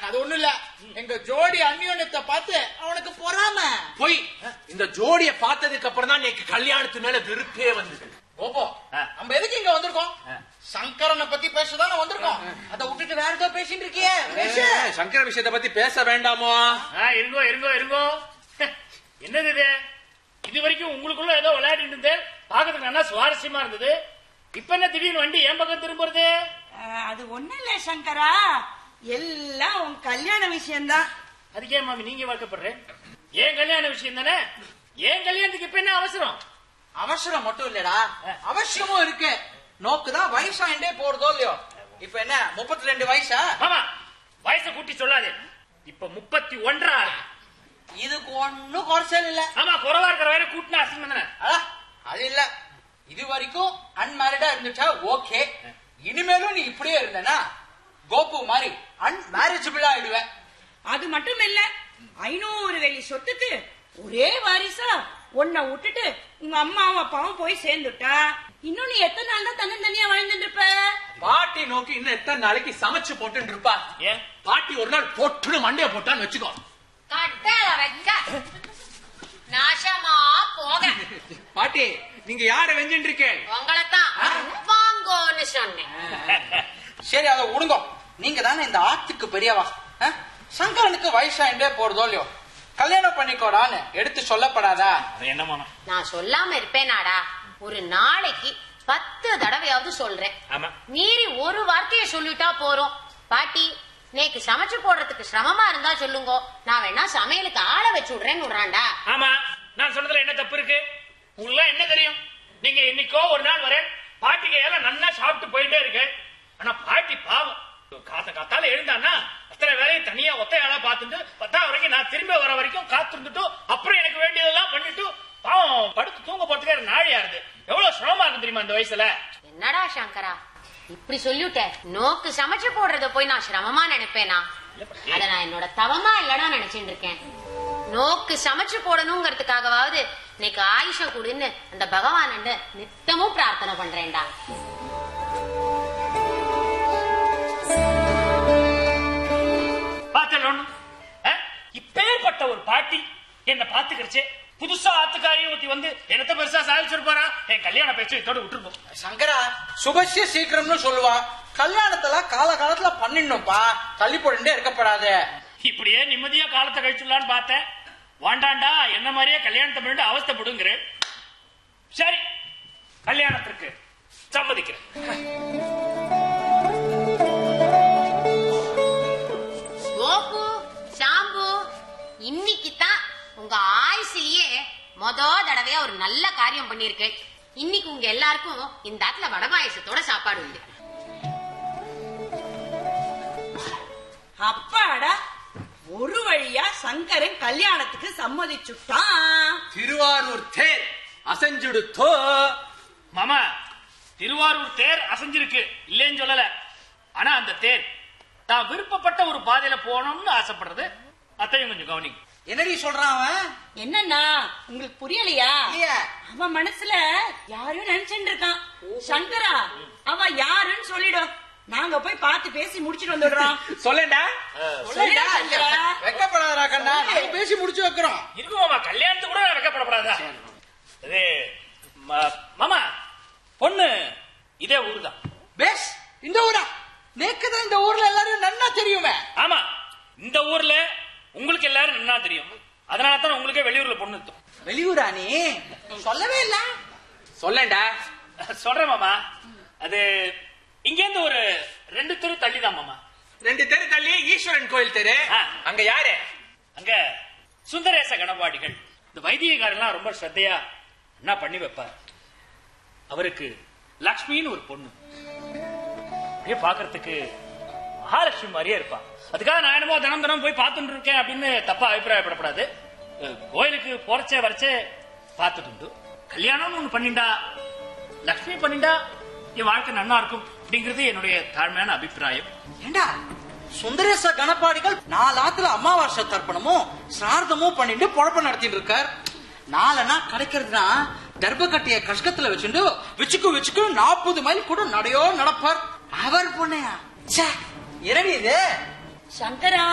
அது ஒண்ணு இல்ல எங்க ஜோடி அந்யோன்யத்தை பார்த்து அவனுக்கு பொறாம போய் இந்த ஜோடிய பார்த்ததுக்கு அப்புறம் தான் எனக்கு கல்யாணத்து மேல விருப்பே வந்தது ஓப்போ ஆ. நம்ம எதுக்கு இங்க வந்திருக்கோம் சங்கரனை பத்தி பேசதானே வந்திருக்கோம் அத விட்டுட்டு வேற ஏதோ பேசிட்டு இருக்கியே பேசு சங்கர விஷயத்தை பத்தி பேச வேண்டாமோ ஆ, இருங்கோ இருங்கோ இருங்கோ என்னது இது இது வரைக்கும் உங்களுக்குள்ள ஏதோ விளையாடிட்டு இருந்தேன் பாக்கிறதுக்கு நல்லா சுவாரஸ்யமா இருந்தது இப்ப என்ன திடீர்னு வண்டி என் பக்கம் திரும்புறது அஹ், அது ஒண்ணு இல்ல சங்கரா எல்லாம் உன் கல்யாண விஷயம்தான் அதுக்கே மாமி நீங்க வாக்கப்படுறேன் ஏன் கல்யாண விஷயம் தானே ஏன் கல்யாணத்துக்கு இப்ப என்ன அவசரம் அவசரம் மட்டும் இல்லடா அவசியமும் இருக்கு நோக்குதான் வயசாயிண்டே போறதோ இல்லையோ இப்ப என்ன முப்பத்தி ரெண்டு வயசா ஆமா வயசை கூட்டி சொல்லாதே இப்ப முப்பத்தி ஒன்றா இதுக்கு ஒண்ணும் குறைச்சல் இல்ல ஆமா குறவா இருக்கிற வரை கூட்டினா அசிங்கம் தானே அடா, அது இல்ல இது வரைக்கும் அன்மேரிடா இருந்துச்சா ஓகே இனிமேலும் நீ இப்படியே இருந்தனா கோபு மாதிரி அன்மேரேஜபிளா ஆயிடுவேன் அது மட்டும் இல்ல ஐநூறு வெள்ளி சொத்துக்கு ஒரே வாரிசா உன்னை விட்டுட்டு உங்க அம்மாவும் அப்பாவும் போய் சேர்ந்துட்டா இன்னும் நீ எத்தனை நாள் தான் தன்னந்தனியா வாழ்ந்துட்டு இருப்ப பாட்டி நோக்கி இன்னும் எத்தனை நாளைக்கு சமைச்சு போட்டுன்னு இருப்பா ஏன் பாட்டி ஒரு நாள் பொட்டுன்னு மண்டைய போட்டான்னு வச்சுக்கோ கட்டளை வைக்க நாசமா போக பாட்டி நீங்க யார வெஞ்சிட்டு இருக்கேன் உங்களைத்தான் வாங்கோன்னு சொன்னேன் சரி அதை விடுங்க நீங்க தானே இந்த ஆத்துக்கு பெரியவா ஆ? சங்கரனுக்கு வயசாயிண்டே போறதோ இல்லையோ கல்யாணம் பண்ணிக்கோடான்னு எடுத்து சொல்லப்படாதா என்ன மாமா நான் சொல்லாம இருப்பேனாடா ஒரு நாளைக்கு பத்து தடவையாவது சொல்றேன் ஆமா மீறி ஒரு வார்த்தையை சொல்லிட்டா போறோம் பாட்டி நேக்கு சமைச்சு போடுறதுக்கு சிரமமா இருந்தா சொல்லுங்க நான் வேணா சமையலுக்கு ஆளை வச்சு விடுறேன்னு விடுறான்டா ஆமா நான் சொன்னதுல என்ன தப்பு இருக்கு உங்களுக்கு என்ன தெரியும் நீங்க இன்னைக்கோ ஒரு நாள் வரேன் பாட்டிக்கு எல்லாம் நல்லா சாப்பிட்டு போயிட்டே இருக்கு ஆனா பாட்டி பாவம் காத்த காத்தால எழுந்தான்னா அத்தனை வேலையும் தனியா ஒத்தையாளா பார்த்துட்டு பத்தா வரைக்கும் நான் திரும்ப வர வரைக்கும் காத்திருந்துட்டு அப்புறம் எனக்கு வேண்டியதெல்லாம் பண்ணிட்டு பாவம் படுத்து தூங்க போறதுக்கு நாழியா இருக்கு எவ்வளவு சிரமமா இருக்கு தெரியுமா இந்த வயசுல என்னடா சங்கரா இப்படி சொல்லிவிட்ட நோக்கு சமைச்சு போடுறத போய் நான் சிரமமா நினைப்பேனா அத நான் என்னோட தவமா இல்லடா நினைச்சிட்டு இருக்கேன் நோக்கு சமைச்சு போடணுங்கிறதுக்காகவாவது இன்னைக்கு ஆயுஷம் கொடுன்னு அந்த பகவான் நித்தமும் பிரார்த்தனை பண்றேன்டா பார்த்தல ஒண்ணு அஹ்? இப்பேற்பட்ட ஒரு பாட்டி என்ன பாத்துக்கிறச்சே புதுசா ஆத்துக்காரியும் ஊத்தி வந்து என்னத்த பெருசா சாதிச்சிருப்பாரா என் கல்யாண பேச்சு இதோட விட்டுருப்போம் சங்கரா சுபசிய சீக்கிரம்னு சொல்லுவா கல்யாணத்துல காலகாலத்துல பண்ணிடணும்ப்பா தள்ளி போட்டுட்டே இருக்கப்படாது இப்படியே நிம்மதியா காலத்தை கழிச்சுடலான்னு பார்த்தேன் வாண்டாண்டா என்ன மாதிரியே கல்யாணத்தை பண்ணிட்டு அவஸ்தைப்படுங்கிறேன் சரி கல்யாணத்திற்கு சம்மதிக்கிறேன் கோபு சாம்பு இன்னைக்கு தான் உங்க ஆயுசிலேயே மொத தடவையா ஒரு நல்ல காரியம் பண்ணிருக்கேன் இன்னைக்கு உங்க எல்லாருக்கும் இந்த ஆத்துல வடை பாயசத்தோட சாப்பாடு உண்டு அப்பாடா ஒரு வழியா சங்கரன் கல்யாணத்துக்கு சம்மதிச்சுட்டான் திருவாரூர் தேர் அசைஞ்சுடுத்தோ மாமா திருவாரூர் தேர் அசைஞ்சிருக்கு இல்லைன்னு சொல்லல ஆனா அந்த தேர் தான் விருப்பப்பட்ட ஒரு பாதையில போகணும்னு ஆசைப்படுறது அத்தையும் கொஞ்சம் கவனிங்க என்னடி சொல்றான் அவன் என்னன்னா உங்களுக்கு புரியலையா இல்லையே. அவன் மனசுல யாரையும் நினைச்சுட்டு இருக்கான் சங்கரா அவ யாருன்னு சொல்லிடும் நாங்க போய் பார்த்து பேசி முடிச்சிட்டு வந்துடுறோம் சொல்லேண்டா சொல்லுடா, சங்கரா. வெக்கப்படாதடா கண்ணா நாங்க பேசி முடிச்சு வைக்கிறோம் இருக்கு மாமா கல்யாணத்துக்கு கூட நான் வைக்கப்படப்படாதா இது ம- மாமா பொண்ணு இதே ஊர் தான் பேஸ் இந்த ஊரா நேக்குதான் இந்த ஊர்ல எல்லாரும் நன்னா தெரியுமே ஆமா இந்த ஊர்ல உங்களுக்கு எல்லாரும் நல்லா தெரியும் அதனால தான் உங்களுக்கே வெளியூர்ல பொண்ணு இருக்கும் வெளியூரா நீ சொல்லவே இல்ல சொல்லேண்டா சொல்றேன் மாமா அது இங்க இருந்து ஒரு ரெண்டு தெரு தள்ளி தான் மாமா ரெண்டு தெரு தள்ளி ஈஸ்வரன் கோயில் தெரு ஆ. அங்க யாரு அங்க சுந்தரேச கணபாடிகள் இந்த வைத்தியக்காரெல்லாம் ரொம்ப ஸ்ரத்தையா என்ன பண்ணி வைப்பார் அவருக்கு லக்ஷ்மின்னு ஒரு பொண்ணு அப்படியே பாக்குறதுக்கு மகாலட்சுமி மாதிரியே இருப்பா அதுக்காக நான் என்னமோ தினம் தினம் போய் பார்த்துட்டு இருக்கேன் அப்படின்னு தப்பா அபிப்பிராயப்படக்கூடாது அஹ், கோயிலுக்கு போறச்சே வரச்சே பார்த்துட்டு உண்டு கல்யாணம்னு ஒண்ணு பண்ணிண்டா லக்ஷ்மி பண்ணிண்டா என் வாழ்க்கை நல்லா இருக்கும் அப்படிங்கிறது என்னுடைய தாழ்மையான அபிப்பிராயம் ஏண்டா சுந்தரேச கணப்பாடிகள் நாலு ஆத்துல அமாவாசை தர்ப்பணமும் சிரார்த்தமும் பண்ணிட்டு பொழப்ப நடத்திட்டு இருக்கார் நாலனா கிடைக்கிறதுனா தர்பக்கட்டிய கஷ்டத்துல வச்சுட்டு வச்சுக்கு வச்சுக்கு நாற்பது மைல் கூட நடையோ நடப்பார் அவர் பொண்ணையா ச்சே இரவி இது சங்கரா